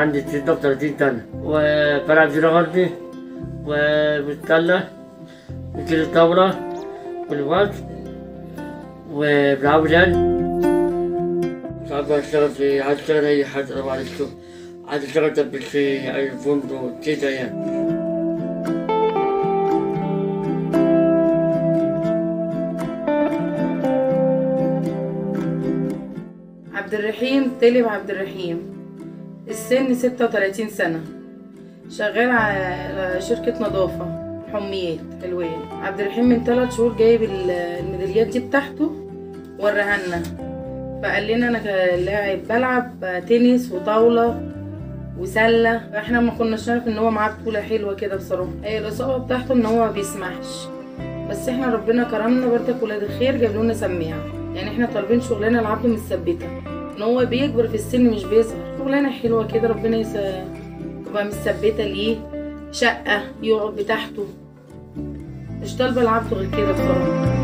عندي 36 سنة وبلعب جري غربي وبتسلى وكيل الطاولة والوقت وبلعب جد ساعات بشتغل في عايز اشتغل أي حاجة أنا بعد الشغل عايز اشتغل طب في أي فندق كده يعني عبد الرحيم تلم عبد الرحيم السن 36 سنة شغال على شركة نظافة حميات حلوان عبد الرحيم من ثلاث شهور جايب ال- الميداليات دي بتاعته وراها لنا فقال لنا انا كلاعب بلعب تنس وطاولة وسلة احنا ما كناش نعرف ان هو معاه بطولة حلوة كده بصراحة هي الإصابة بتاعته ان هو ما بيسمعش بس احنا ربنا كرمنا برضك ولاد الخير جاب لنا سماعة يعني احنا طالبين شغلانة العبد متثبتة ان هو بيكبر في السن مش بيصغر شغلانة حلوة كده ربنا يس... تبقى متثبتة ليه شقة يقعد بتاعته مش طالبة العبد غير كده بصراحة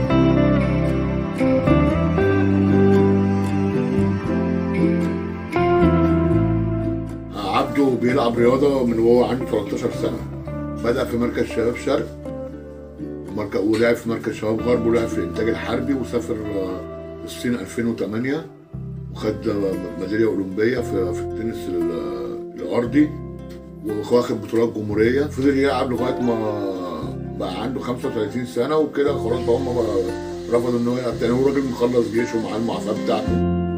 عبده بيلعب رياضة من وهو عنده 13 سنة بدأ في مركز شباب شرق مركز ولعب في مركز شباب غرب ولعب في الإنتاج الحربي وسافر آه، الصين 2008 وخد آه، ميدالية أولمبية في في التنس ال- الأرضي واخد بطولات جمهورية فضل يلعب لغاية ما بقى عنده 35 سنة وكده خلاص بقى هم بقى رفضوا إن هو يلعب تاني هو راجل مخلص جيشه ومعاه المعافاة بتاعته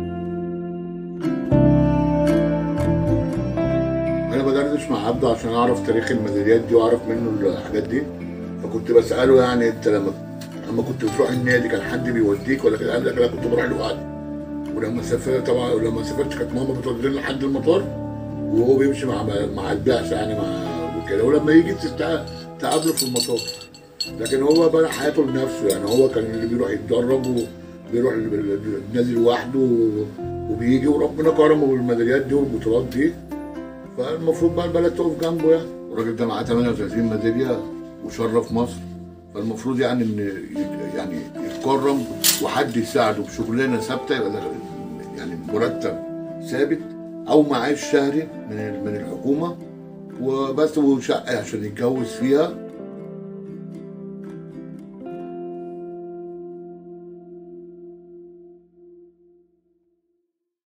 انا بدردش مع عبده عشان اعرف تاريخ الميداليات دي واعرف منه الحاجات دي فكنت بساله يعني انت لما لما كنت بتروح النادي كان حد بيوديك ولا كده قال لك لا كنت بروح لوحدي ولما سافرت طبعا ولما سافرت كانت ماما بتوديني لحد المطار وهو بيمشي مع مع البعثه يعني مع وكده ولما يجي تتع- تقابله في المطار لكن هو بنى حياته لنفسه يعني هو كان اللي بيروح يتدرب وبيروح ال- ال- النادي لوحده و- وبيجي وربنا كرمه بالميداليات دي والبطولات دي فالمفروض بقى البلد تقف جنبه يعني الراجل ده معاه 38 ميداليه وشرف مصر فالمفروض يعني ان ي- يعني يتكرم وحد يساعده بشغلانه ثابته يبقى ده يعني مرتب ثابت او معاش شهري من ال- من الحكومه وبس وشقه عشان يتجوز فيها